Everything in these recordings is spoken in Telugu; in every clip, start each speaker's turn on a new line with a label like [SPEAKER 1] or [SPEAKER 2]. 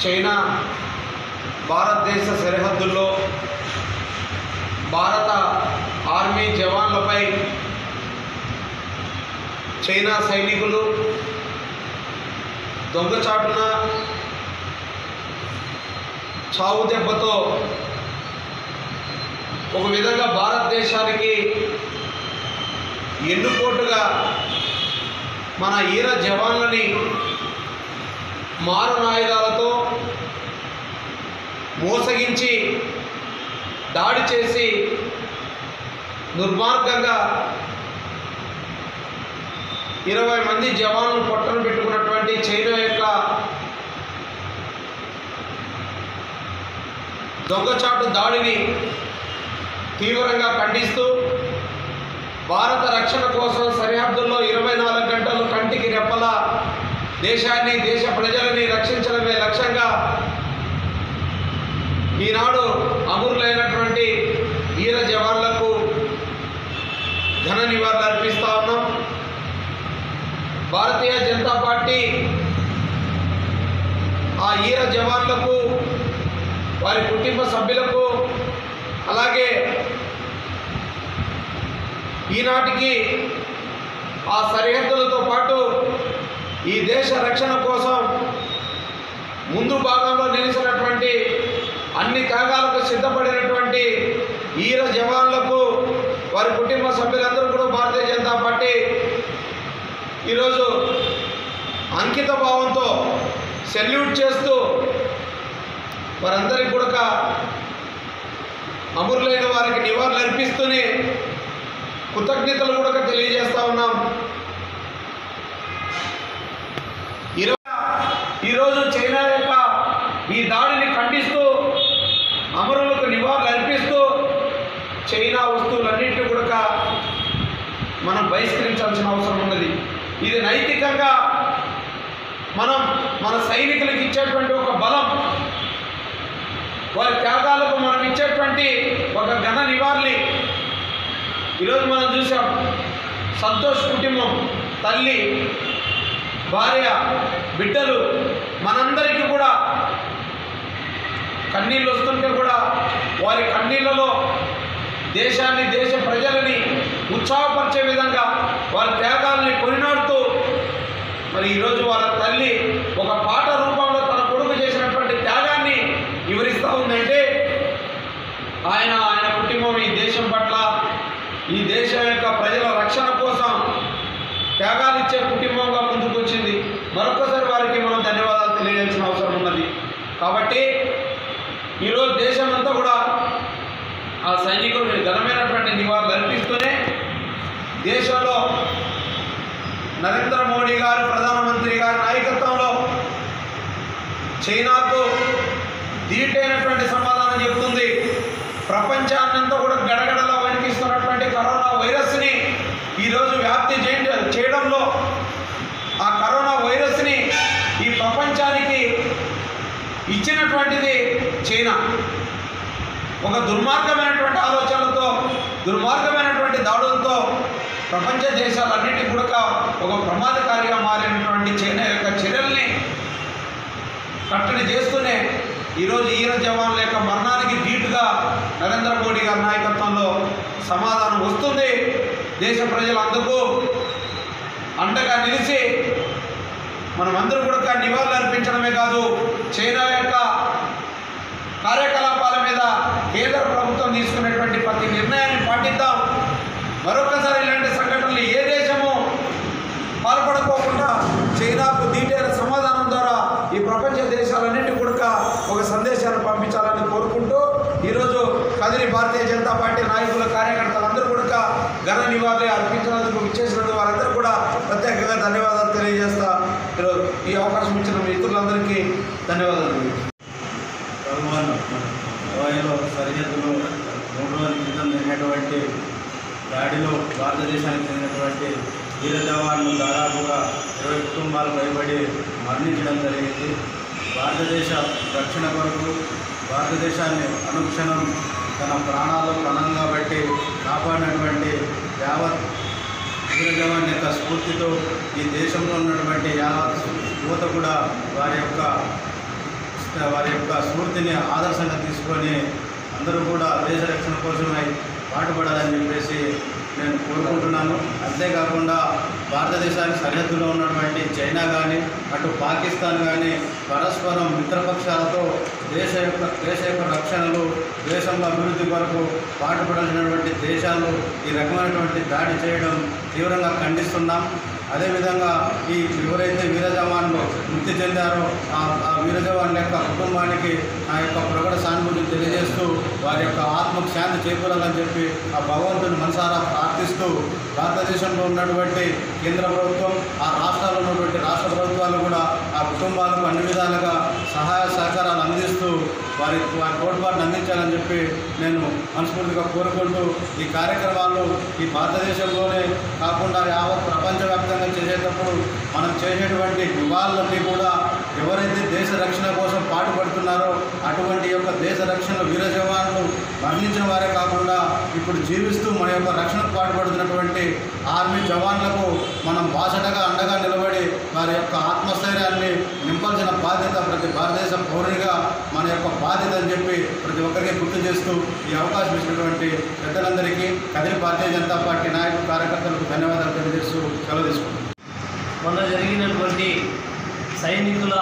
[SPEAKER 1] చైనా భారతదేశ సరిహద్దుల్లో భారత ఆర్మీ జవాన్లపై చైనా సైనికులు దొంగచాటున చావు దెబ్బతో ఒక విధంగా భారతదేశానికి ఎన్నుపోటుగా మన ఈర జవాన్లని మారణాయుధాలతో మోసగించి దాడి చేసి దుర్మార్గంగా ఇరవై మంది జవాన్లు పొట్టను పెట్టుకున్నటువంటి చైనా యొక్క దొంగచాటు దాడిని తీవ్రంగా ఖండిస్తూ భారత రక్షణ కోసం సరిహద్దుల్లో ఇరవై నాలుగు గంటలు కంటికి రెప్పల దేశాన్ని దేశ ప్రజలని రక్షించడమే లక్ష్యంగా ఈనాడు అమరులైనటువంటి వీర జవాన్లకు ఘన నివాళులు అర్పిస్తా ఉన్నాం భారతీయ జనతా పార్టీ ఆ ఈర జవాన్లకు వారి కుటుంబ సభ్యులకు అలాగే ఈనాటికి ఆ సరిహద్దులతో పాటు ఈ దేశ రక్షణ కోసం ముందు భాగంలో నిలిచినటువంటి అన్ని త్యాగాలకు సిద్ధపడినటువంటి ఈర జవాన్లకు వారి కుటుంబ సభ్యులందరూ కూడా భారతీయ జనతా పార్టీ ఈరోజు అంకిత భావంతో సెల్యూట్ చేస్తూ వారందరికీ కూడా అమరులైన వారికి నివాళులు అర్పిస్తూనే కృతజ్ఞతలు కూడా తెలియజేస్తా ఉన్నాం ఇరవై ఈరోజు చైనా యొక్క ఈ దాడిని ఖండిస్తూ అమరులకు నివాళులు అర్పిస్తూ చైనా వస్తువులన్నింటినీ కూడా మనం బహిష్కరించాల్సిన అవసరం ఉన్నది ఇది నైతికంగా మనం మన సైనికులకు ఇచ్చేటువంటి ఒక బలం వారి త్యాగాలకు మనం ఇచ్చేటువంటి ఒక ఘన నివాళి ఈరోజు మనం చూసాం సంతోష్ కుటుంబం తల్లి భార్య బిడ్డలు మనందరికీ కూడా కన్నీళ్ళు వస్తుంటే కూడా వారి కన్నీళ్ళలో దేశాన్ని దేశ ప్రజలని ఉత్సాహపరిచే విధంగా వారి త్యాగాల్ని కొనినాడుతూ మరి ఈరోజు వాళ్ళ తల్లి ఒక పాట రూపంలో తన కొడుకు చేసినటువంటి త్యాగాన్ని వివరిస్తూ ఉందంటే ఆయన ఆయన కుటుంబం ఈ దేశం పట్ల ఈ దేశం యొక్క ప్రజల రక్షణ కోసం త్యాగాలు ఇచ్చే కుటుంబంగా ముందుకు వచ్చింది మరొకసారి వారికి మనం ధన్యవాదాలు తెలియజేయాల్సిన అవసరం ఉన్నది కాబట్టి ఈరోజు దేశం అంతా కూడా ఆ సైనికులకు ఘనమైనటువంటి నివాళులు అర్పిస్తూనే దేశంలో నరేంద్ర మోడీ గారు ప్రధానమంత్రి గారి నాయకత్వంలో చైనాకు ధీటైనటువంటి సమాధానం చెబుతుంది ప్రపంచాన్నంతా కూడా గడగడలా వణికిస్తున్నటువంటి కరోనా వైరస్ని ఈరోజు వ్యాప్తి చేయ చేయడంలో ఆ కరోనా వైరస్ని ఈ ప్రపంచానికి ఇచ్చినటువంటిది చైనా ఒక దుర్మార్గమైనటువంటి ఆలోచనలతో దుర్మార్గమైనటువంటి దాడులతో ప్రపంచ దేశాలన్నిటి కూడా ఒక ప్రమాదకారిగా మారినటువంటి చైనా యొక్క చర్యల్ని కట్టడి చేస్తూనే ఈరోజు ఈర జవాన్ల యొక్క మరణానికి ధీటుగా నరేంద్ర మోడీ గారి నాయకత్వంలో సమాధానం వస్తుంది దేశ ప్రజలందరూ అండగా నిలిచి మనమందరూ కూడా నివాళులు అర్పించడమే కాదు చైనా యొక్క కార్యకలాపాల మీద కేంద్ర ప్రభుత్వం తీసుకునేటువంటి ప్రతి నిర్ణయాన్ని పాటిద్దాం మరొకసారి ఇలాంటి సంఘటనలు ఏ దేశము పాల్పడుకోకుండా చైనాకు దీటైన సమాధానం ద్వారా ఈ ప్రపంచ దేశాలన్నింటి కూడా ఒక సందేశాన్ని పంపించాలని కోరుకుంటూ ఈరోజు కదిరి భారతీయ జనతా పార్టీ నాయకుల కార్యకర్తలందరూ కూడా ఘన నివాళి అర్పించినందుకు ఇచ్చేసినందుకు వారందరూ కూడా ప్రత్యేకంగా ధన్యవాదాలు తెలియజేస్తా ఈరోజు ఈ అవకాశం ఇచ్చిన మిత్రులందరికీ ధన్యవాదాలు
[SPEAKER 2] భగవాన్ హవాయిలో సరిహద్దులో మూడు రోజుల క్రితం జరిగినటువంటి దాడిలో భారతదేశానికి చెందినటువంటి వీర జవాన్లు దాదాపుగా ఇరవై కుటుంబాలు భయపడి మరణించడం జరిగింది భారతదేశ రక్షణ కొరకు భారతదేశాన్ని అనుక్షణం తన ప్రాణాలు ప్రాణంగా బట్టి కాపాడినటువంటి యావత్ వీర జవాన్ యొక్క స్ఫూర్తితో ఈ దేశంలో ఉన్నటువంటి యావత్ యువత కూడా వారి యొక్క వారి యొక్క స్ఫూర్తిని ఆదర్శంగా తీసుకొని అందరూ కూడా దేశ రక్షణ కోసమై పాటుపడాలని చెప్పేసి నేను కోరుకుంటున్నాను అంతేకాకుండా భారతదేశానికి సరిహద్దులో ఉన్నటువంటి చైనా కానీ అటు పాకిస్తాన్ కానీ పరస్పరం మిత్రపక్షాలతో దేశ యొక్క దేశ యొక్క రక్షణలు దేశంలో అభివృద్ధి కొరకు పాటుపడాల్సినటువంటి దేశాలు ఈ రకమైనటువంటి దాడి చేయడం తీవ్రంగా ఖండిస్తున్నాం అదేవిధంగా ఈ ఎవరైతే వీర జవాన్లు మృతి చెందారో ఆ ఆ వీర జవాన్ యొక్క కుటుంబానికి నా యొక్క ప్రగడ సానుభూతిని తెలియజేస్తూ వారి యొక్క ఆత్మకు శాంతి చేకూరాలని చెప్పి ఆ భగవంతుని మనసారా ప్రార్థిస్తూ భారతదేశంలో ఉన్నటువంటి కేంద్ర ప్రభుత్వం ఆ రాష్ట్రాల్లో ఉన్నటువంటి రాష్ట్ర ప్రభుత్వాలు కూడా ఆ కుటుంబాలకు అన్ని విధాలుగా సహాయ సహకారాలు అందిస్తూ వారి వారి తోడ్పాటును అందించాలని చెప్పి నేను మనస్ఫూర్తిగా కోరుకుంటూ ఈ కార్యక్రమాలు ఈ భారతదేశంలోనే కాకుండా యావత్ ప్రపంచవ్యాప్తంగా చేసేటప్పుడు మనం చేసేటువంటి నివాళులన్నీ కూడా ఎవరైతే దేశ రక్షణ కోసం పాటుపడుతున్నారో అటువంటి యొక్క దేశ రక్షణ వీర జవాన్లు మరణించిన వారే కాకుండా ఇప్పుడు జీవిస్తూ మన యొక్క రక్షణకు పాటుపడుతున్నటువంటి ఆర్మీ జవాన్లకు మనం బాసటగా అండగా నిలబడి వారి యొక్క ఆత్మస్థైర్యాన్ని నింపాల్సిన బాధ్యత ప్రతి భారతదేశ పౌరునిగా మన యొక్క బాధ్యత అని చెప్పి ప్రతి ఒక్కరికి గుర్తు చేస్తూ ఈ అవకాశం ఇచ్చినటువంటి పెద్దలందరికీ కదిరి భారతీయ జనతా పార్టీ నాయకులు కార్యకర్తలకు ధన్యవాదాలు తెలియజేస్తూ సెలవు తీసుకుంటాం
[SPEAKER 3] మొన్న జరిగినటువంటి సైనికుల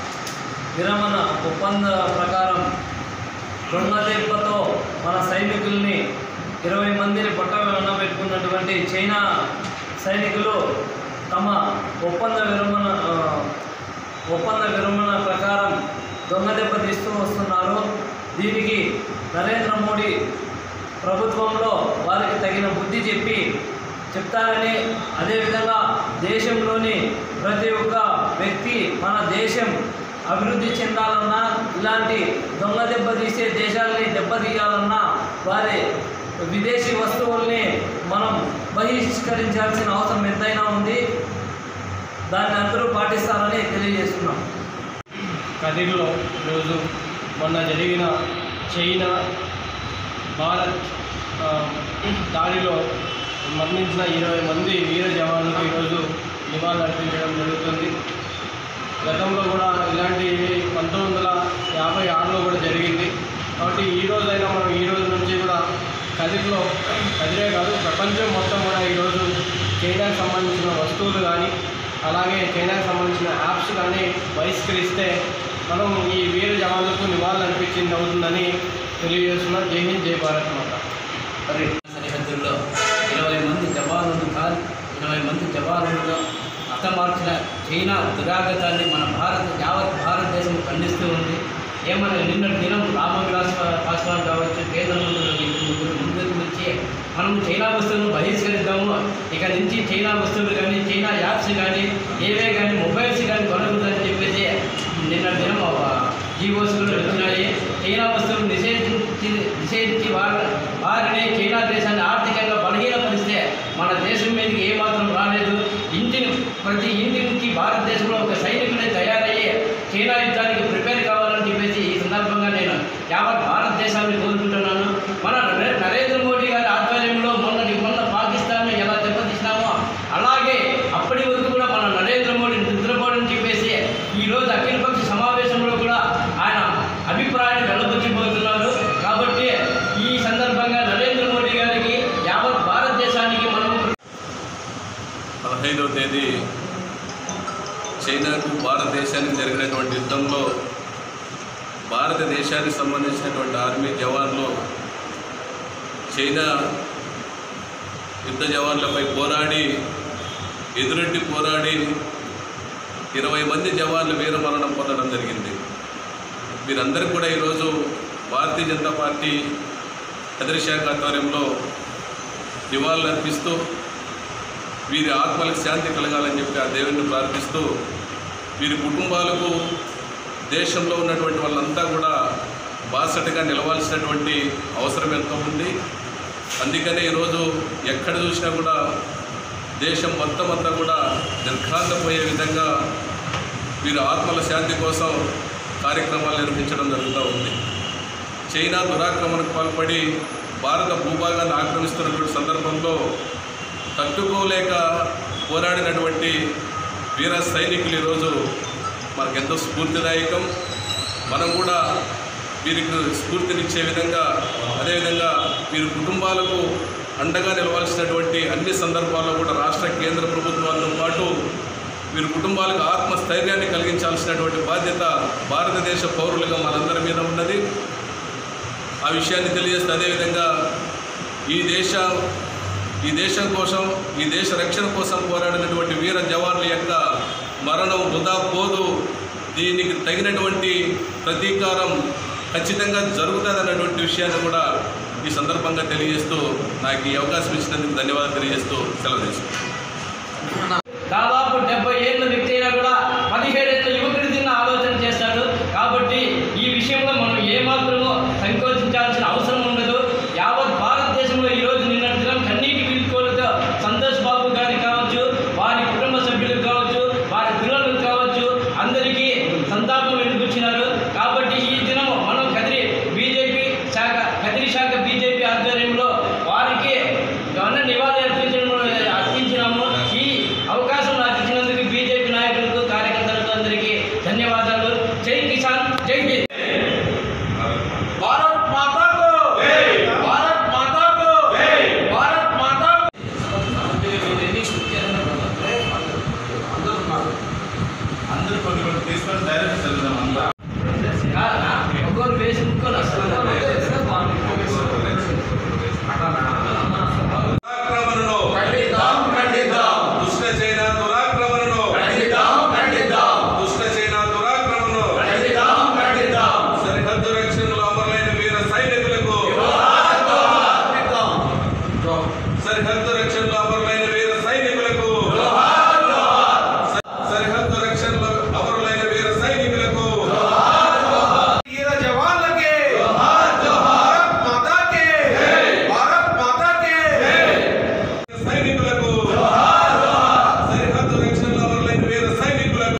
[SPEAKER 3] విరమణ ఒప్పంద ప్రకారం దొంగదెబ్బతో మన సైనికుల్ని ఇరవై మందిని పట్టణ పెట్టుకున్నటువంటి చైనా సైనికులు తమ ఒప్పంద విరమణ ఆ, ఒప్పంద విరమణ ప్రకారం దొంగదెబ్బ తీస్తూ వస్తున్నారు దీనికి నరేంద్ర మోడీ ప్రభుత్వంలో వారికి తగిన బుద్ధి చెప్పి చెప్తారని అదేవిధంగా దేశంలోని ప్రతి ఒక్క వ్యక్తి మన దేశం అభివృద్ధి చెందాలన్నా ఇలాంటి దొంగ దెబ్బతీసే దేశాలని దెబ్బతీయాలన్నా వారి విదేశీ వస్తువుల్ని మనం బహిష్కరించాల్సిన అవసరం ఎంతైనా ఉంది దాన్ని అందరూ పాటిస్తారని తెలియజేస్తున్నాం
[SPEAKER 4] కదిర్లో ఈరోజు మొన్న జరిగిన చైనా భారత్ ఆ, దాడిలో మరణించిన ఇరవై మంది వీర జవాన్లకు ఈరోజు నివాళులు అర్పించడం జరుగుతుంది గతంలో కూడా ఇలాంటివి పంతొమ్మిది వందల యాభై ఆరులో కూడా జరిగింది కాబట్టి ఈ రోజైనా మనం ఈ రోజు నుంచి కూడా కదిరిలో కదిరే కాదు ప్రపంచం మొత్తం కూడా ఈరోజు చైనాకు సంబంధించిన వస్తువులు కానీ అలాగే చైనాకు సంబంధించిన యాప్స్ కానీ బహిష్కరిస్తే మనం ఈ వీర జవాన్లకు నివాళులు అర్పించింది అవుతుందని తెలియజేస్తున్నాం జై హింద్ జై భారత్ మాత
[SPEAKER 5] మరి సరిహద్దుల్లో ఇరవై మంది జవానులు కాదు ఇరవై మంది జవానులను హతమార్చిన చైనా దురాగతాన్ని మన భారత యావత్ భారతదేశం ఖండిస్తూ ఉంది ఏమన్నా నిన్నటి దినం రామవిలాస్ పాస్వాన్ కావచ్చు కేంద్ర మంత్రులు ముగ్గురు ముందుకు వచ్చి మనం చైనా వస్తువులను బహిష్కరిద్దాము ఇక నుంచి చైనా వస్తువులు కానీ చైనా యాప్స్ కానీ ఏవే కానీ మొబైల్స్ కానీ కొనకూడదని చెప్పేసి నిన్న దినం జీవోస్ కూడా వచ్చినాయి చైనా వస్తువులు నిషేధించి నిషేధించి వారి వారిని చైనా దేశాన్ని ఆర్థికంగా బలహీనపరిస్తే మన దేశం మీదకి ఏమాత్రం రాలేదు ఇంటిని ప్రతి ఇంటి నుంచి భారతదేశంలో ఒక సైనికుడే తయారయ్యి చైనా యుద్ధానికి ప్రిపేర్ కావాలని చెప్పేసి ఈ సందర్భంగా నేను యావత్ భారతదేశాన్ని కోరుకుంటున్నాను మన నరే- నరేంద్ర మోడీ గారి ఆధ్వర్యంలో మొన్నటి మొన్న పాకిస్తాన్ ఎలా దెబ్బతీసినామో అలాగే అప్పటి వరకు కూడా మన నరేంద్ర మోడీ నిద్రపోవడం చెప్పేసి ఈరోజు అఖిలపక్ష సమావేశంలో కూడా ఆయన అభిప్రాయాన్ని వెళ్ళబుచ్చిపోతున్నారు కాబట్టి ఈ సందర్భంగా నరేంద్ర మోడీ గారికి యావత్ భారతదేశానికి మనము
[SPEAKER 6] పదహైదవ తేదీ చైనాకు భారతదేశానికి జరిగినటువంటి యుద్ధంలో భారతదేశానికి సంబంధించినటువంటి ఆర్మీ జవాన్లు చైనా యుద్ధ జవాన్లపై పోరాడి ఎదురెడ్డి పోరాడి ఇరవై మంది జవాన్లు వీరమరణం పొందడం జరిగింది వీరందరూ కూడా ఈరోజు భారతీయ జనతా పార్టీ కదిరి శాఖ ఆధ్వర్యంలో నివాళులు అర్పిస్తూ వీరి ఆత్మలకు శాంతి కలగాలని చెప్పి ఆ దేవుని ప్రార్థిస్తూ వీరి కుటుంబాలకు దేశంలో ఉన్నటువంటి వాళ్ళంతా కూడా బాసటగా నిలవాల్సినటువంటి అవసరం ఎంతో ఉంది అందుకనే ఈరోజు ఎక్కడ చూసినా కూడా దేశం మొత్తం అంతా కూడా నిర్ఘాంతపోయే విధంగా వీరి ఆత్మల శాంతి కోసం కార్యక్రమాలు నిర్వహించడం జరుగుతూ ఉంది చైనా దురాక్రమణకు పాల్పడి భారత భూభాగాన్ని ఆక్రమిస్తున్నటువంటి సందర్భంలో తట్టుకోలేక పోరాడినటువంటి వీర సైనికులు ఈరోజు మనకెంతో స్ఫూర్తిదాయకం మనం కూడా వీరికి స్ఫూర్తినిచ్చే విధంగా అదేవిధంగా వీరి కుటుంబాలకు అండగా నిలవాల్సినటువంటి అన్ని సందర్భాల్లో కూడా రాష్ట్ర కేంద్ర ప్రభుత్వాలతో పాటు వీరి కుటుంబాలకు ఆత్మస్థైర్యాన్ని కలిగించాల్సినటువంటి బాధ్యత భారతదేశ పౌరులుగా మనందరి మీద ఉన్నది ఆ విషయాన్ని తెలియజేస్తే అదేవిధంగా ఈ దేశ ఈ దేశం కోసం ఈ దేశ రక్షణ కోసం పోరాడినటువంటి వీర జవాన్ల యొక్క మరణం వృధా పోదు దీనికి తగినటువంటి ప్రతీకారం ఖచ్చితంగా జరుగుతుందన్నటువంటి విషయాన్ని కూడా ఈ సందర్భంగా తెలియజేస్తూ నాకు ఈ అవకాశం ఇచ్చినందుకు ధన్యవాదాలు తెలియజేస్తూ సెలవు తీసుకుంటాను
[SPEAKER 5] దాదాపు డెబ్బై ఏళ్ళ వ్యక్తి అయినా కూడా పదిహేడేళ్ళ యువకుడి తిన్న ఆలోచన చేస్తాడు కాబట్టి ఈ విషయంలో మనం ఏమాత్రమో సంకోచించాల్సిన అవసరం ఉండదు యావత్ భారతదేశంలో ఈరోజు నిన్నటి దినం కన్నీటి వీడ్కోలుతో సంతోష్ బాబు గారికి కావచ్చు వారి కుటుంబ సభ్యులకు కావచ్చు వారి పిల్లలకు కావచ్చు అందరికీ సంతాపం వెనుకొచ్చినారు కాబట్టి ఈ దినం మనం కదిరి బీజేపీ శాఖ కదిరి శాఖ బీజేపీ ఆధ్వర్యంలో వారికి ఘన నివాళి అర్పించడం అర్పించినాము ఈ అవకాశం నాకు ఇచ్చినందుకు బీజేపీ నాయకులకు కార్యకర్తలకు అందరికీ ధన్యవాదాలు జై కిసాన్ జై భీమ్